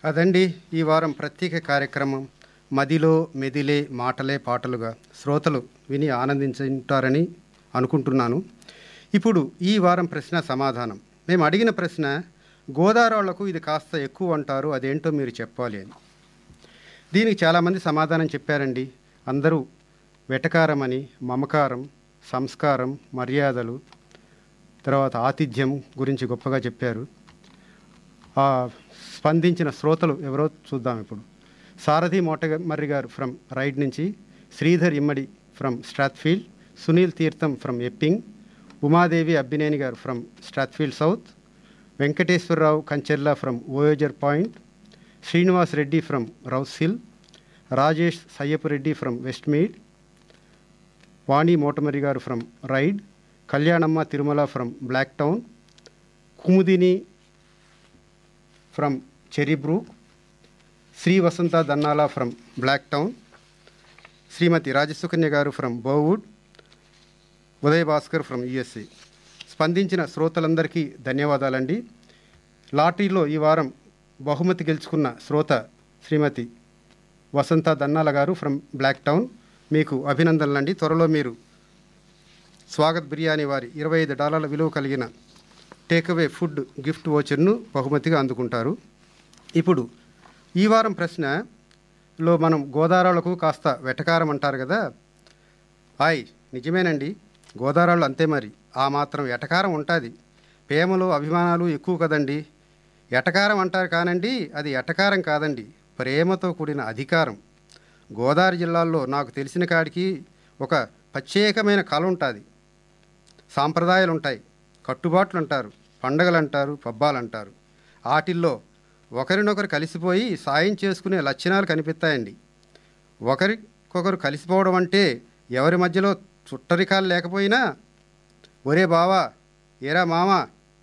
అదండి ఈ వారం ప్రత్యేక కార్యక్రమం మదిలో మెదిలే మాటలే పాటలుగా శ్రోతలు విని ఆనందించుంటారని అనుకుంటున్నాను ఇప్పుడు ఈ వారం ప్రశ్న సమాధానం మేము అడిగిన ప్రశ్న గోదావరిలకు ఇది కాస్త ఎక్కువ అంటారు అదేంటో మీరు చెప్పాలి అని దీనికి చాలామంది సమాధానం చెప్పారండి అందరూ వెటకారమని మమకారం సంస్కారం మర్యాదలు తర్వాత ఆతిథ్యం గురించి గొప్పగా చెప్పారు ఆ స్పందించిన శ్రోతలు ఎవరో చూద్దాం ఇప్పుడు సారథి మోటమర్రి గారు ఫ్రమ్ రైడ్ నుంచి Sridhar Immadi from Strathfield Sunil Theertham from Epping Umadevi Abbineni గారు from Strathfield South Venkateswara Rao Kancherla from Voyager Point Srinivas Reddy from Rouse Hill Rajesh Sayyapu Reddy from Westmead Vani Motamari గారు from Ryde Kalyanamma Tirumala from Blacktown Kumudini from Cherrybrook Sri Vasantha Dannala from Blacktown Srimati Rajasukanya గారు from Bowood Uday Bhaskar from USA స్పందించిన శ్రోతలందరికీ ధన్యవాదాలండి లాటరీలో ఈ వారం బహుమతి గెలుచుకున్న శ్రోత శ్రీమతి వసంత దన్నాల గారు ఫ్రమ్ బ్లాక్ టౌన్ మీకు అభినందనలండి త్వరలో మీరు స్వాగత్ బిర్యానీ వారి ఇరవై ఐదు డాలర్ల విలువ కలిగిన టేక్అవే ఫుడ్ గిఫ్ట్ వోచర్ను బహుమతిగా అందుకుంటారు ఇప్పుడు ఈ వారం ప్రశ్నలో మనం గోదావరాలకు కాస్త వెటకారం అంటారు కదా హాయ్ నిజమేనండి గోదావరాళ్ళు అంతే మరి ఆ మాత్రం ఎటకారం ఉంటుంది ప్రేమలు అభిమానాలు ఎక్కువ కదండి ఎటకారం అంటారు కానండి అది ఎటకారం కాదండి ప్రేమతో కూడిన అధికారం గోదావరి జిల్లాల్లో నాకు తెలిసిన కాడికి ఒక ప్రత్యేకమైన కళ ఉంటుంది సాంప్రదాయాలు ఉంటాయి కట్టుబాట్లు అంటారు పండగలు అంటారు పబ్బాలు అంటారు వాటిల్లో ఒకరినొకరు కలిసిపోయి సాయం చేసుకునే లక్షణాలు కనిపిస్తాయండి ఒకరికొకరు కలిసిపోవడం అంటే ఎవరి మధ్యలో చుట్టరికాలు లేకపోయినా ఒరే బావా ఏరా మామ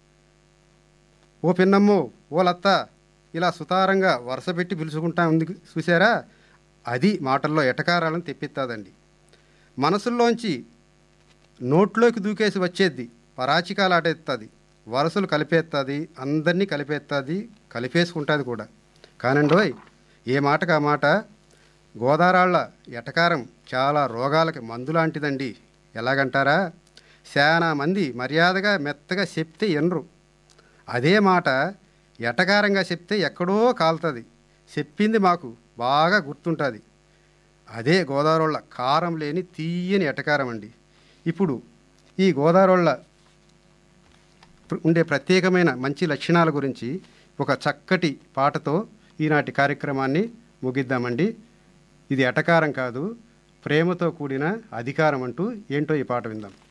ఓ పిన్నమ్మో ఓ లత్త ఇలా సుతారంగా వరుస పెట్టి పిలుచుకుంటా ఉంది చూసారా అది మాటల్లో ఎటకారాలను తెప్పిస్తాదండి మనసుల్లోంచి నోట్లోకి దూకేసి వచ్చేది పరాచికాలు ఆటేస్తుంది వరుసలు కలిపేస్తుంది అందరినీ కలిపేస్తుంది కలిపేసుకుంటుంది కూడా కానండోయ్ ఏ మాటకు ఆ మాట గోదారాళ్ళ ఎటకారం చాలా రోగాలకి మందు లాంటిదండి ఎలాగంటారా చాలా మంది మర్యాదగా మెత్తగా చెప్తే ఎనరు అదే మాట ఎటకారంగా చెప్తే ఎక్కడో కాలుతుంది చెప్పింది మాకు బాగా గుర్తుంటుంది అదే గోదావరిళ్ళ కారం లేని తీయని ఎటకారం అండి ఇప్పుడు ఈ గోదావరిళ్ళ ఉండే ప్రత్యేకమైన మంచి లక్షణాల గురించి ఒక చక్కటి పాటతో ఈనాటి కార్యక్రమాన్ని ముగిద్దామండి ఇది ఎటకారం కాదు ప్రేమతో కూడిన అధికారం అంటూ ఏంటో ఈ పాట విందాం